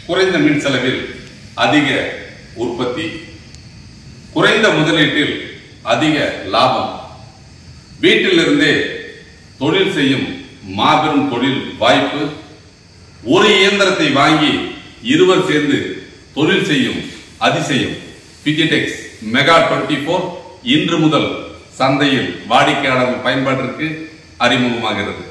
குறைந்த மின் செலவில் அதிக உற்பத்தி குறைந்த முதலீட்டில் அதிக லாபம் வீட்டிலிருந்தே தொழில் செய்யும் மாபெரும் தொழில் வாய்ப்பு ஒரு இயந்திரத்தை வாங்கி இருவர் சேர்ந்து தொழில் செய்யும் அதிசயம் பிஜிடெக்ஸ் மெகா டுவெண்ட்டி ஃபோர் இன்று முதல் சந்தையில் வாடிக்கையாளர்கள் பயன்பாட்டிற்கு அறிமுகமாகிறது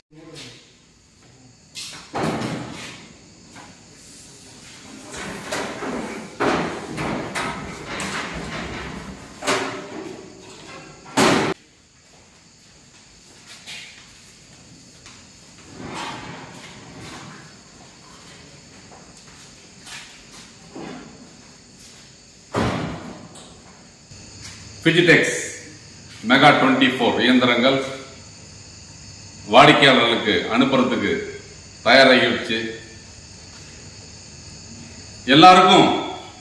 பிஜிடெக்ஸ் மெகா டுவெண்ட்டி ஃபோர் இயந்திரங்கள் வாடிக்கையாளர்களுக்கு அனுப்புறதுக்கு தயாராகிடுச்சு எல்லாருக்கும்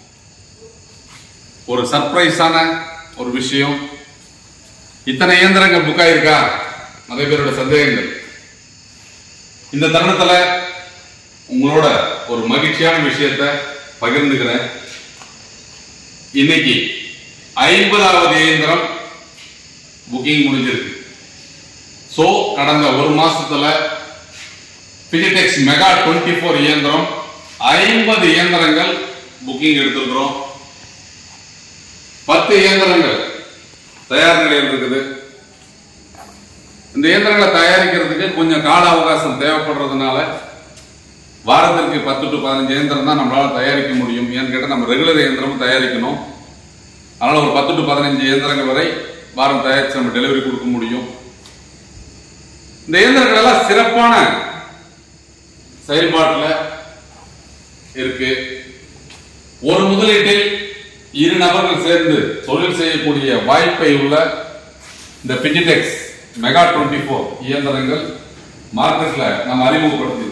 ஒரு சர்ப்ரைஸான ஒரு விஷயம் இத்தனை இயந்திரங்கள் புக் ஆயிருக்கா நிறைய பேரோட சந்தேகங்கள் இந்த தருணத்துல உங்களோட ஒரு மகிழ்ச்சியான விஷயத்தை பகிர்ந்துக்கிறேன் இன்னைக்கு ஐம்பதாவது இயந்திரம் புக்கிங் முடிஞ்சிருக்கு சோ கடந்த ஒரு மாசத்துல பிஜிடெக்ஸ் மெகா டுவெண்ட்டி ஃபோர் இயந்திரம் ஐம்பது இயந்திரங்கள் புக்கிங் எடுத்திருக்கிறோம் பத்து இயந்திரங்கள் தயார் நிலையில் இருக்குது இந்த இயந்திரங்களை தயாரிக்கிறதுக்கு கொஞ்சம் கால அவகாசம் தேவைப்படுறதுனால வாரத்திற்கு பத்து டு பதினஞ்சு இயந்திரம் தான் நம்மளால தயாரிக்க முடியும் ஏன்னு கேட்டால் நம்ம ரெகுலர் இயந்திரமும் தயாரிக்கணும் அதனால ஒரு பத்து டு பதினஞ்சு இயந்திரங்கள் வரை வாரம் தயாரித்து நம்ம டெலிவரி கொடுக்க முடியும் இந்த இயந்திரங்கள் எல்லாம் சிறப்பான செயல்பாட்டில் இருக்கு ஒரு முதலீட்டில் இரு நபர்கள் சேர்ந்து தொழில் செய்யக்கூடிய வாய்ப்பை உள்ள இந்த பிஜிடெக்ஸ் மெகா டுவெண்ட்டி ஃபோர் இயந்திரங்கள் மார்க்கெட்ல நம்ம அறிமுகப்படுத்தியிருக்கிறோம்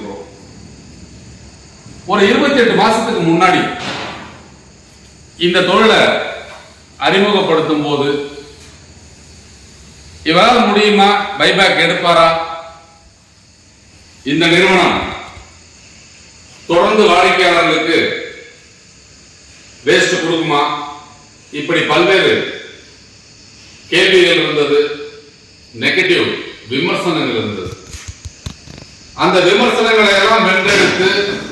ஒரு இருபத்தி எட்டு மாசத்துக்கு முன்னாடி இந்த தொழிலை அறிமுகப்படுத்தும் போது இவரால் முடியுமா பைபேக் எடுப்பாரா இந்த நிறுவனம் தொடர்ந்து வாடிக்கையாளர்களுக்கு வேஸ்ட் கொடுக்குமா இப்படி பல்வேறு கேள்விகள் இருந்தது நெகட்டிவ் விமர்சனங்கள் இருந்தது அந்த விமர்சனங்களை எல்லாம் வென்றெடுத்து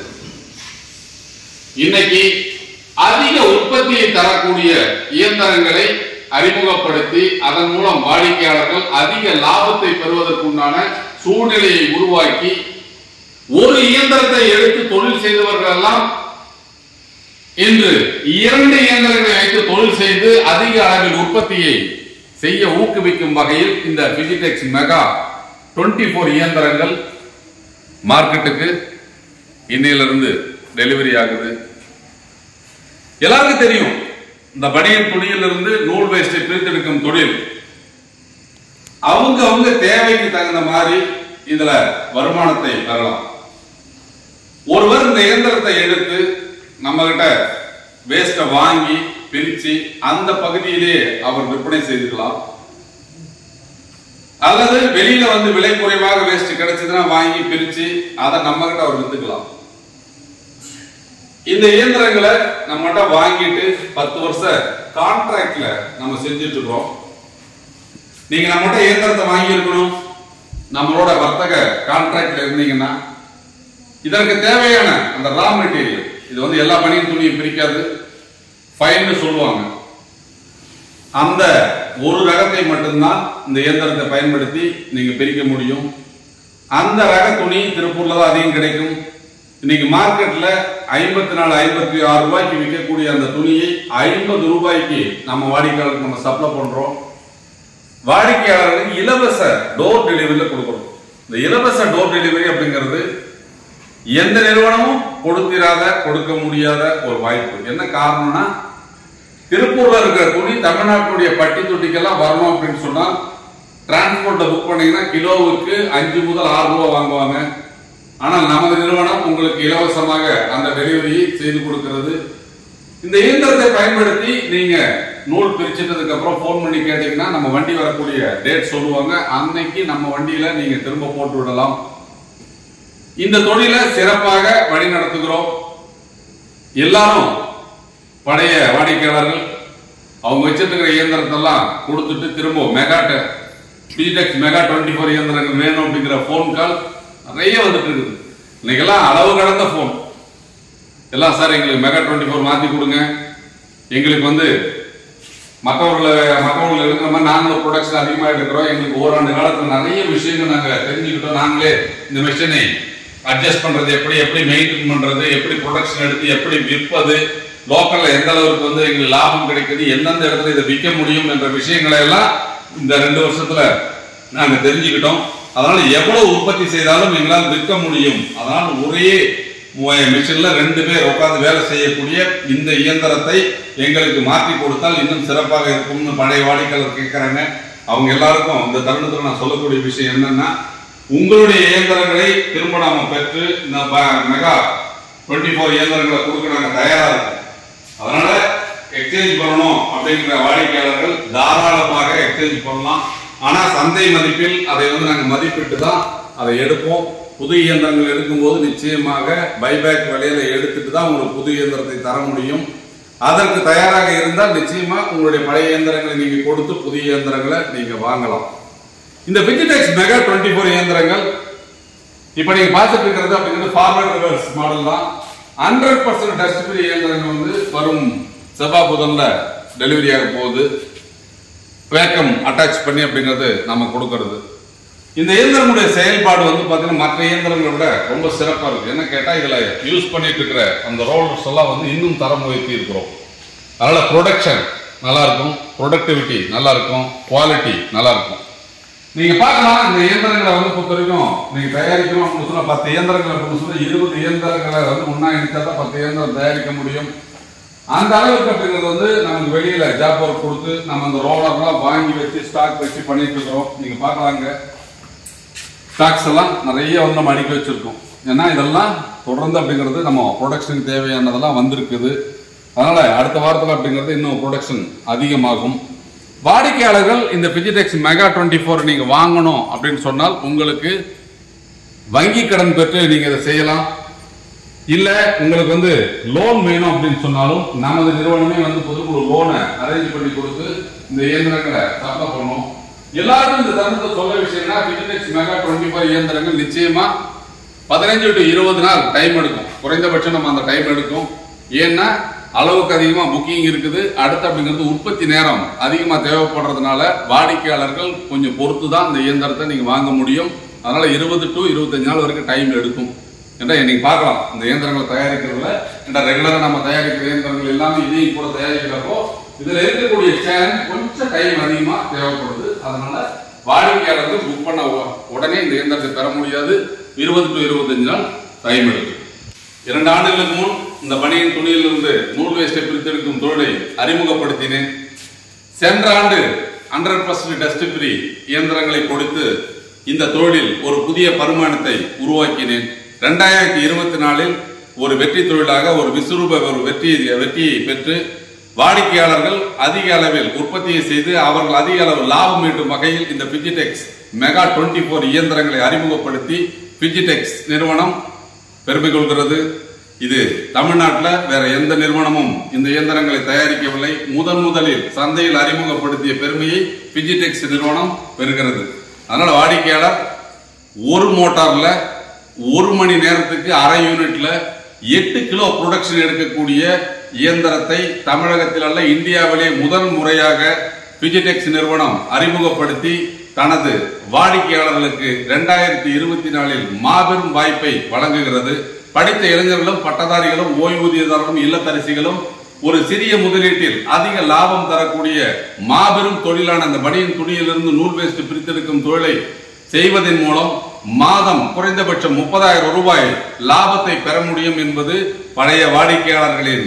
இன்னைக்கு அதிக உற்பத்தியை தரக்கூடிய இயந்திரங்களை அறிமுகப்படுத்தி அதன் மூலம் வாடிக்கையாளர்கள் அதிக லாபத்தை பெறுவதற்குண்டான சூழ்நிலையை உருவாக்கி ஒரு இயந்திரத்தை எடுத்து தொழில் செய்தவர்கள் எல்லாம் இன்று இரண்டு இயந்திரங்களை வைத்து தொழில் செய்து அதிக அளவில் உற்பத்தியை செய்ய ஊக்குவிக்கும் வகையில் இந்த பிஜிடெக்ஸ் மெகா டுவெண்ட்டி ஃபோர் இயந்திரங்கள் மார்க்கெட்டுக்கு இன்னையிலிருந்து டெலிவரி ஆகுது எல்லாருக்கும் தெரியும் இந்த பனியன் துணியிலிருந்து நூல் வேஸ்டை பிரித்தெடுக்கும் தொழில் அவங்க அவங்க தேவைக்கு தகுந்த மாதிரி இதுல வருமானத்தை பெறலாம் ஒருவர் இந்த இயந்திரத்தை எடுத்து நம்ம கிட்ட வேஸ்ட வாங்கி பிரிச்சு அந்த பகுதியிலே அவர் விற்பனை செய்துக்கலாம் அல்லது வெளியில வந்து விலை குறைவாக வேஸ்ட் கிடைச்சதுன்னா வாங்கி பிரிச்சு அதை நம்ம கிட்ட அவர் வித்துக்கலாம் இந்த இயந்திரங்களை நம்மகிட்ட வாங்கிட்டு பத்து வருஷ கான்ட்ராக்ட்ல நம்ம செஞ்சுட்டு இருக்கோம் நீங்க நம்மகிட்ட இயந்திரத்தை வாங்கி இருக்கணும் நம்மளோட வர்த்தக கான்ட்ராக்ட்ல இருந்தீங்கன்னா இதற்கு தேவையான அந்த ரா மெட்டீரியல் இது வந்து எல்லா பனியும் துணியும் பிரிக்காது ஃபைன்னு சொல்லுவாங்க அந்த ஒரு ரகத்தை மட்டும்தான் இந்த இயந்திரத்தை பயன்படுத்தி நீங்க பிரிக்க முடியும் அந்த ரக துணி திருப்பூர்ல தான் அதிகம் கிடைக்கும் இன்னைக்கு மார்க்கெட்ல ஐம்பத்தி நாலு ஐம்பத்தி ஆறு ரூபாய்க்கு விற்கக்கூடிய அந்த துணியை ஐம்பது ரூபாய்க்கு நம்ம வாடிக்கையாளருக்கு நம்ம சப்ளை பண்றோம் வாடிக்கையாளர்களுக்கு இலவச டோர் டெலிவரியில கொடுக்குறோம் இந்த இலவச டோர் டெலிவரி அப்படிங்கிறது எந்த நிறுவனமும் கொடுத்திராத கொடுக்க முடியாத ஒரு வாய்ப்பு என்ன காரணம்னா திருப்பூர்ல இருக்கிற துணி தமிழ்நாட்டுடைய பட்டி தொட்டிக்கெல்லாம் வரணும் அப்படின்னு சொன்னா டிரான்ஸ்போர்ட்டை புக் பண்ணீங்கன்னா கிலோவுக்கு அஞ்சு முதல் ஆறு ரூபாய் வாங்குவாங்க ஆனால் நமது நிறுவனம் உங்களுக்கு இலவசமாக அந்த டெலிவரியை செய்து கொடுக்கிறது இந்த இயந்திரத்தை பயன்படுத்தி நீங்க நூல் பிரிச்சிட்டதுக்கு அப்புறம் ஃபோன் பண்ணி கேட்டீங்கன்னா நம்ம வண்டி வரக்கூடிய டேட் சொல்லுவாங்க அன்னைக்கு நம்ம வண்டியில நீங்க திரும்ப போட்டு விடலாம் இந்த தொழிலை சிறப்பாக வழி நடத்துகிறோம் எல்லாரும் பழைய வாடிக்கையாளர்கள் அவங்க வச்சிருக்கிற இயந்திரத்தெல்லாம் கொடுத்துட்டு திரும்ப மெகாட்ட பிஜிடெக்ஸ் மெகா டுவெண்ட்டி ஃபோர் இயந்திரங்கள் வேணும் அப்படிங்கிற ஃபோன் கால் நிறைய வந்துட்டு இருக்குது இன்னைக்கெல்லாம் அளவு கடந்த ஃபோன் எல்லாம் சார் எங்களுக்கு மெகா டுவெண்ட்டி ஃபோர் மாற்றி கொடுங்க எங்களுக்கு வந்து மற்றவர்களை மற்றவர்கள் இருக்கிற மாதிரி நாங்களும் ப்ரொடக்ஷன் அதிகமாக எடுக்கிறோம் எங்களுக்கு ஓராண்டு காலத்தில் நிறைய விஷயங்கள் நாங்கள் தெரிஞ்சுக்கிட்டோம் நாங்களே இந்த மிஷினை அட்ஜஸ்ட் பண்றது எப்படி எப்படி மெயின்டைன் பண்றது எப்படி ப்ரொடக்ஷன் எடுத்து எப்படி விற்பது லோக்கல்ல எந்த அளவுக்கு வந்து எங்களுக்கு லாபம் கிடைக்குது எந்தெந்த இடத்துல இதை விற்க முடியும் என்ற விஷயங்களை எல்லாம் இந்த ரெண்டு வருஷத்துல நாங்க தெரிஞ்சுக்கிட்டோம் அதனால எவ்வளவு உற்பத்தி செய்தாலும் எங்களால் விற்க முடியும் அதனால் ஒரே மிஷின்ல ரெண்டு பேர் உட்கார்ந்து வேலை செய்யக்கூடிய இந்த இயந்திரத்தை எங்களுக்கு மாற்றி கொடுத்தால் இன்னும் சிறப்பாக இருக்கும்னு பழைய வாடிக்கையாளர் கேட்கறாங்க அவங்க எல்லாருக்கும் இந்த தருணத்துல நான் சொல்லக்கூடிய விஷயம் என்னன்னா உங்களுடைய இயந்திரங்களை திரும்ப நாம பெற்று இந்த ப- மெகா டுவெண்ட்டி ஃபோர் இயந்திரங்களை கொடுக்க நாங்க தயாரா இருக்கோம் அதனால எக்ஸ்சேஞ்ச் பண்ணணும் அப்படிங்கிற வாடிக்கையாளர்கள் தாராளமாக எக்ஸ்சேஞ்ச் பண்ணலாம் ஆனா சந்தை மதிப்பில் அதை வந்து நாங்க மதிப்பிட்டு தான் அதை எடுப்போம் புது இயந்திரங்கள் எடுக்கும்போது நிச்சயமாக பைபேக் விலையில எடுத்துட்டு தான் உங்களுக்கு புது இயந்திரத்தை தர முடியும் அதற்கு தயாராக இருந்தால் நிச்சயமா உங்களுடைய பழைய இயந்திரங்களை நீங்க கொடுத்து புதிய இயந்திரங்களை நீங்க வாங்கலாம் இந்த விஜிடெக்ஸ் மெகா டுவெண்ட்டி ஃபோர் இயந்திரங்கள் இப்ப நீங்க பார்த்துட்டு இருக்கிறது அப்படிங்கிறது ஃபார்வர்ட் ரிவர்ஸ் மாடல் தான் ஹண்ட்ரட் பர்சன்ட் டஸ்ட் ஃப்ரீ இயந்திரங்கள் வந்து வரும் செவ்வாய் புதன்ல டெலிவரி ஆக போகுது வேக்கம் அட்டாச் பண்ணி அப்படிங்கிறது நம்ம கொடுக்கறது இந்த இயந்திரங்களுடைய செயல்பாடு வந்து பாத்தீங்கன்னா மற்ற இயந்திரங்களை விட ரொம்ப சிறப்பா இருக்கு என்ன கேட்டா இதுல யூஸ் பண்ணிட்டு இருக்கிற அந்த ரோலர்ஸ் எல்லாம் வந்து இன்னும் தரம் உயர்த்தி இருக்கிறோம் அதனால ப்ரொடக்ஷன் நல்லா இருக்கும் ப்ரொடக்டிவிட்டி நல்லா இருக்கும் குவாலிட்டி நல்லா இருக்கும் நீங்க பார்க்கலாம் இந்த இயந்திரங்களை வந்து பொறுத்த வரைக்கும் நீங்க தயாரிக்கணும் அப்படின்னு சொன்னா பத்து இயந்திரங்களை அப்படின்னு சொன்னா இருபது இயந்திரங்களை வந்து முன்னா இணைச்சா தான் பத்து இயந்திரம் தயாரிக்க முடியும் அந்த அளவுக்கு அப்படிங்கிறது வந்து நமக்கு வெளியில ஜாப் ஒர்க் கொடுத்து நம்ம அந்த ரோலர்லாம் வாங்கி வச்சு ஸ்டாக் வச்சு பண்ணிட்டு இருக்கிறோம் நீங்க பார்க்கலாங்க ஸ்டாக்ஸ் எல்லாம் நிறைய வந்து நம்ம அடுக்கி வச்சிருக்கோம் ஏன்னா இதெல்லாம் தொடர்ந்து அப்படிங்கிறது நம்ம ப்ரொடக்ஷனுக்கு தேவையானதெல்லாம் வந்திருக்குது அதனால அடுத்த வாரத்தில் அப்படிங்கிறது இன்னும் ப்ரொடக்ஷன் அதிகமாகும் வாடிக்கையாளர்கள் இந்த பிஜிடெக்ஸ் மெகா டுவெண்ட்டி ஃபோர் நீங்க வாங்கணும் அப்படின்னு சொன்னால் உங்களுக்கு வங்கி கடன் பெற்று நீங்க இதை செய்யலாம் இல்ல உங்களுக்கு வந்து லோன் வேணும் அப்படின்னு சொன்னாலும் நமது நிறுவனமே வந்து பொதுக்குழு லோனை அரேஞ்ச் பண்ணி கொடுத்து இந்த இயந்திரங்களை சப்ளை பண்ணும் எல்லாருக்கும் இந்த தருணத்தை சொல்ல விஷயம்னா பிஜிடெக்ஸ் மெகா டுவெண்ட்டி ஃபைவ் இயந்திரங்கள் நிச்சயமா பதினஞ்சு டு இருபது நாள் டைம் எடுக்கும் குறைந்தபட்சம் நம்ம அந்த டைம் எடுக்கும் ஏன்னா அளவுக்கு அதிகமா புக்கிங் இருக்குது அடுத்து அப்படிங்கிறது உற்பத்தி நேரம் அதிகமா தேவைப்படுறதுனால வாடிக்கையாளர்கள் கொஞ்சம் பொறுத்து தான் இந்த இயந்திரத்தை நீங்க வாங்க முடியும் அதனால இருபது டு இருபத்தஞ்சு நாள் வரைக்கும் டைம் எடுக்கும் ஏன்னா நீங்க பார்க்கலாம் இந்த இயந்திரங்களை தயாரிக்கிறதுல ஏன்னா ரெகுலரா நம்ம தயாரிக்கிற இயந்திரங்கள் எல்லாமே இதையும் கூட தயாரிக்கிறப்போ இதுல இருக்கக்கூடிய சேலஞ்ச் கொஞ்சம் டைம் அதிகமா தேவைப்படுது அதனால வாடிக்கையாளர்கள் புக் பண்ண உ- உடனே இந்த இயந்திரத்தை பெற முடியாது இருபது டு இருபத்தஞ்சு நாள் டைம் எடுக்கும் இரண்டு ஆண்டுகளுக்கு முன் இந்த பனியின் துணியிலிருந்து நூல் வேஸ்டை பிரித்தெடுக்கும் தொழிலை அறிமுகப்படுத்தினேன் சென்ற ஆண்டு ஹண்ட்ரட் பர்சன்ட் டஸ்ட் ஃப்ரீ இயந்திரங்களை கொடுத்து இந்த தொழிலில் ஒரு புதிய பரிமாணத்தை உருவாக்கினேன் ரெண்டாயிரத்தி இருபத்தி நாலில் ஒரு வெற்றி தொழிலாக ஒரு விஸ்வரூப ஒரு வெற்றியை வெற்றியை பெற்று வாடிக்கையாளர்கள் அதிக அளவில் உற்பத்தியை செய்து அவர்கள் அதிக அளவு லாபம் ஈட்டும் வகையில் இந்த பிஜிடெக்ஸ் மெகா டுவெண்ட்டி ஃபோர் இயந்திரங்களை அறிமுகப்படுத்தி பிஜிடெக்ஸ் நிறுவனம் பெருமை கொள்கிறது இது தமிழ்நாட்டில் வேற எந்த நிறுவனமும் இந்த இயந்திரங்களை தயாரிக்கவில்லை முதன் முதலில் சந்தையில் அறிமுகப்படுத்திய பெருமையை பிஜிடெக்ஸ் நிறுவனம் பெறுகிறது அதனால வாடிக்கையாளர் ஒரு மோட்டார்ல ஒரு மணி நேரத்துக்கு அரை யூனிட்ல எட்டு கிலோ ப்ரொடக்ஷன் எடுக்கக்கூடிய இயந்திரத்தை தமிழகத்தில் அல்ல இந்தியாவிலே முதல் முறையாக பிஜிடெக்ஸ் நிறுவனம் அறிமுகப்படுத்தி தனது வாடிக்கையாளர்களுக்கு இரண்டாயிரத்தி இருபத்தி நாலில் மாபெரும் வாய்ப்பை வழங்குகிறது படித்த இளைஞர்களும் பட்டதாரிகளும் ஓய்வூதியதாரர்களும் இல்லத்தரசிகளும் ஒரு சிறிய முதலீட்டில் அதிக லாபம் தரக்கூடிய மாபெரும் தொழிலான அந்த பனியின் துணியிலிருந்து நூல் வேஸ்ட் பிரித்தெடுக்கும் தொழிலை செய்வதன் மூலம் மாதம் குறைந்தபட்சம் முப்பதாயிரம் ரூபாய் லாபத்தை பெற முடியும் என்பது பழைய வாடிக்கையாளர்களின்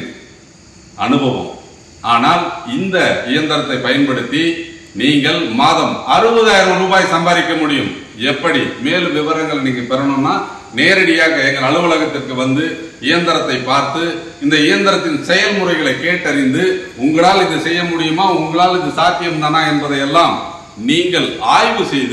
அனுபவம் ஆனால் இந்த இயந்திரத்தை பயன்படுத்தி நீங்கள் மாதம் அறுபதாயிரம் ரூபாய் சம்பாதிக்க முடியும் எப்படி மேலும் விவரங்கள் நீங்க பெறணும்னா நேரடியாக எங்கள் அலுவலகத்திற்கு வந்து இயந்திரத்தை பார்த்து இந்த இயந்திரத்தின் செயல்முறைகளை கேட்டறிந்து உங்களால் இது செய்ய முடியுமா உங்களால் இது சாத்தியம் தானா என்பதை எல்லாம் நீங்கள் ஆய்வு செய்து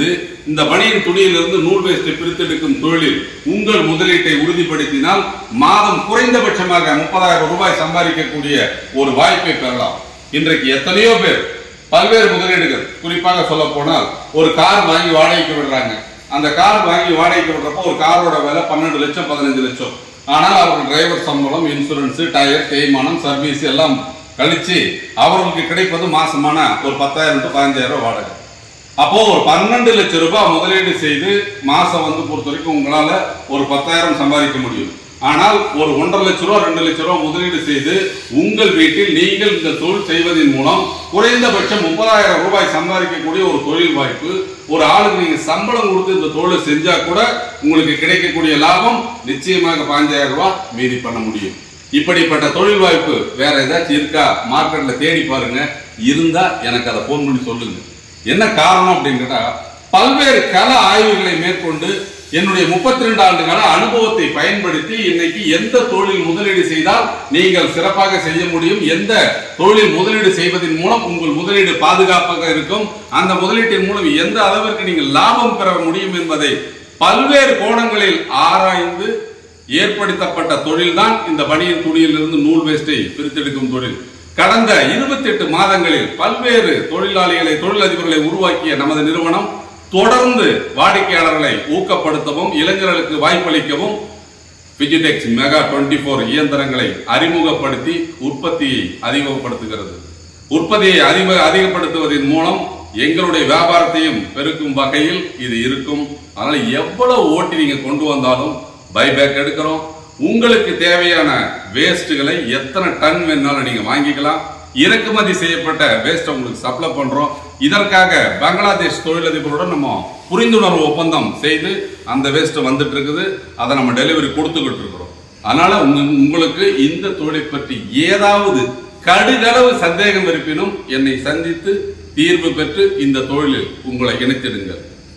இந்த பனியன் துணியிலிருந்து நூல் வேஸ்ட்டை பிரித்தெடுக்கும் தொழிலில் உங்கள் முதலீட்டை உறுதிப்படுத்தினால் மாதம் குறைந்தபட்சமாக முப்பதாயிரம் ரூபாய் சம்பாதிக்கக்கூடிய ஒரு வாய்ப்பை பெறலாம் இன்றைக்கு எத்தனையோ பேர் பல்வேறு முதலீடுகள் குறிப்பாக சொல்ல போனால் ஒரு கார் வாங்கி வாடகைக்கு விடுறாங்க அந்த கார் வாங்கி வாடகைக்கு விடுறப்போ ஒரு காரோட விலை பன்னெண்டு லட்சம் பதினஞ்சு லட்சம் ஆனால் அவர்கள் டிரைவர் சம்பளம் இன்சூரன்ஸ் டயர் தேய்மானம் சர்வீஸ் எல்லாம் கழிச்சு அவர்களுக்கு கிடைப்பது மாசமான ஒரு பத்தாயிரம் டு பதினஞ்சாயிரம் ரூபாய் வாடகை அப்போ ஒரு பன்னெண்டு லட்சம் ரூபாய் முதலீடு செய்து மாசம் வந்து பொறுத்த வரைக்கும் உங்களால ஒரு பத்தாயிரம் சம்பாதிக்க முடியும் ஆனால் ஒரு ஒன்றரை லட்சம் ரூபா ரெண்டு லட்சம் ரூபாய் முதலீடு செய்து உங்கள் வீட்டில் நீங்கள் இந்த தொழில் செய்வதன் மூலம் குறைந்தபட்சம் முப்பதாயிரம் ரூபாய் சம்பாதிக்கக்கூடிய ஒரு தொழில் வாய்ப்பு ஒரு ஆளுக்கு நீங்க சம்பளம் கொடுத்து இந்த தொழிலை செஞ்சா கூட உங்களுக்கு கிடைக்கக்கூடிய லாபம் நிச்சயமாக பாஞ்சாயிரம் ரூபாய் மீதி பண்ண முடியும் இப்படிப்பட்ட தொழில் வாய்ப்பு வேற ஏதாச்சும் இருக்கா மார்க்கெட்ல தேடி பாருங்க இருந்தா எனக்கு அதை போன் பண்ணி சொல்லுங்க என்ன காரணம் அப்படின்னு கேட்டா பல்வேறு கள ஆய்வுகளை மேற்கொண்டு என்னுடைய முப்பத்தி ரெண்டு ஆண்டு கால அனுபவத்தை பயன்படுத்தி இன்னைக்கு எந்த தொழில் முதலீடு செய்தால் நீங்கள் சிறப்பாக செய்ய முடியும் எந்த தொழில் முதலீடு செய்வதன் மூலம் உங்கள் முதலீடு பாதுகாப்பாக இருக்கும் அந்த முதலீட்டின் மூலம் எந்த அளவிற்கு நீங்கள் லாபம் பெற முடியும் என்பதை பல்வேறு கோணங்களில் ஆராய்ந்து ஏற்படுத்தப்பட்ட தொழில்தான் இந்த பனியன் துணியிலிருந்து நூல் வேஸ்டை பிரித்தெடுக்கும் தொழில் கடந்த 28 மாதங்களில் பல்வேறு தொழிலாளிகளை தொழிலதிபர்களை உருவாக்கிய நமது நிறுவனம் தொடர்ந்து வாடிக்கையாளர்களை ஊக்கப்படுத்தவும் இளைஞர்களுக்கு வாய்ப்பளிக்கவும் விஜிடெக்ஸ் மெகா 24 ஃபோர் இயந்திரங்களை அறிமுகப்படுத்தி உற்பத்தியை அதிகப்படுத்துகிறது உற்பத்தியை அதிக அதிகப்படுத்துவதன் மூலம் எங்களுடைய வியாபாரத்தையும் பெருக்கும் வகையில் இது இருக்கும் அதனால எவ்வளவு ஓட்டி நீங்க கொண்டு வந்தாலும் பைபேக் எடுக்கிறோம் உங்களுக்கு தேவையான வேஸ்ட்டுகளை எத்தனை டன் வேணாலும் நீங்க வாங்கிக்கலாம் இறக்குமதி செய்யப்பட்ட வேஸ்ட் உங்களுக்கு சப்ளை பண்றோம் இதற்காக பங்களாதேஷ் தொழிலதிபருடன் நம்ம புரிந்துணர்வு ஒப்பந்தம் செய்து அந்த வேஸ்ட் வந்துட்டு இருக்குது அதை நம்ம டெலிவரி கொடுத்துக்கிட்டு இருக்கிறோம் அதனால உங்க- உங்களுக்கு இந்த தொழிலை பற்றி ஏதாவது கடுகளவு சந்தேகம் இருப்பினும் என்னை சந்தித்து தீர்வு பெற்று இந்த தொழிலில் உங்களை இணைத்திடுங்கள்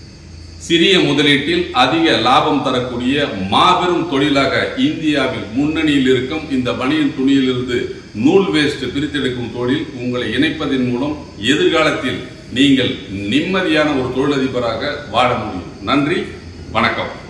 சிறிய முதலீட்டில் அதிக லாபம் தரக்கூடிய மாபெரும் தொழிலாக இந்தியாவில் முன்னணியில் இருக்கும் இந்த பனியன் துணியிலிருந்து நூல் வேஸ்ட் பிரித்தெடுக்கும் தொழில் உங்களை இணைப்பதன் மூலம் எதிர்காலத்தில் நீங்கள் நிம்மதியான ஒரு தொழிலதிபராக வாழ முடியும் நன்றி வணக்கம்